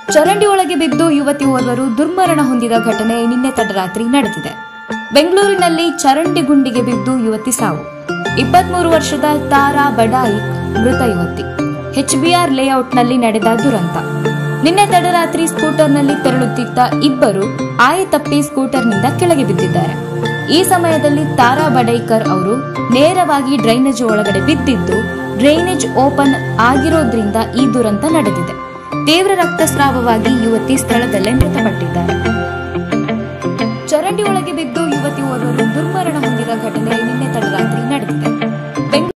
ಚರಂಡಿ ಒಳಗೆ ಬಿದ್ದು ಯುವತಿ ಓರ್ವರು ದುರ್ಮರಣ ಹೊಂದಿದ ಘಟನೆ ನಿನ್ನೆ ತಡರಾತ್ರಿ ನಡೆದಿದೆ ಬೆಂಗಳೂರಿನಲ್ಲಿ ಚರಂಡಿ ಗುಂಡಿಗೆ ಬಿದ್ದು ಯುವತಿ ಸಾವು ಇಪ್ಪತ್ಮೂರು ವರ್ಷದ ತಾರಾ ಬಡಾಯಿಕ್ ಮೃತ ಯುವತಿ ಎಚ್ಬಿಆರ್ ಲೇಔಟ್ನಲ್ಲಿ ನಡೆದ ದುರಂತ ನಿನ್ನೆ ತಡರಾತ್ರಿ ಸ್ಕೂಟರ್ನಲ್ಲಿ ತೆರಳುತ್ತಿದ್ದ ಇಬ್ಬರು ಆಯ ತಪ್ಪಿ ಸ್ಕೂಟರ್ನಿಂದ ಕೆಳಗೆ ಬಿದ್ದಿದ್ದಾರೆ ಈ ಸಮಯದಲ್ಲಿ ತಾರಾ ಬಡೈಕರ್ ಅವರು ನೇರವಾಗಿ ಡ್ರೈನೇಜ್ ಒಳಗಡೆ ಬಿದ್ದಿದ್ದು ಡ್ರೈನೇಜ್ ಓಪನ್ ಆಗಿರೋದ್ರಿಂದ ಈ ದುರಂತ ನಡೆದಿದೆ ತೀವ್ರ ರಕ್ತಸ್ರಾವವಾಗಿ ಯುವತಿ ಸ್ಥಳದಲ್ಲೇ ಮೃತಪಟ್ಟಿದ್ದಾರೆ ಚರಂಡಿ ಒಳಗೆ ಬಿದ್ದು ಯುವತಿ ಓರ್ವರು ದುರ್ಮರಣ ಹೊಂದಿದ ಘಟನೆ ನಿನ್ನೆ ತಡರಾತ್ರಿ ನಡೆದಿದೆ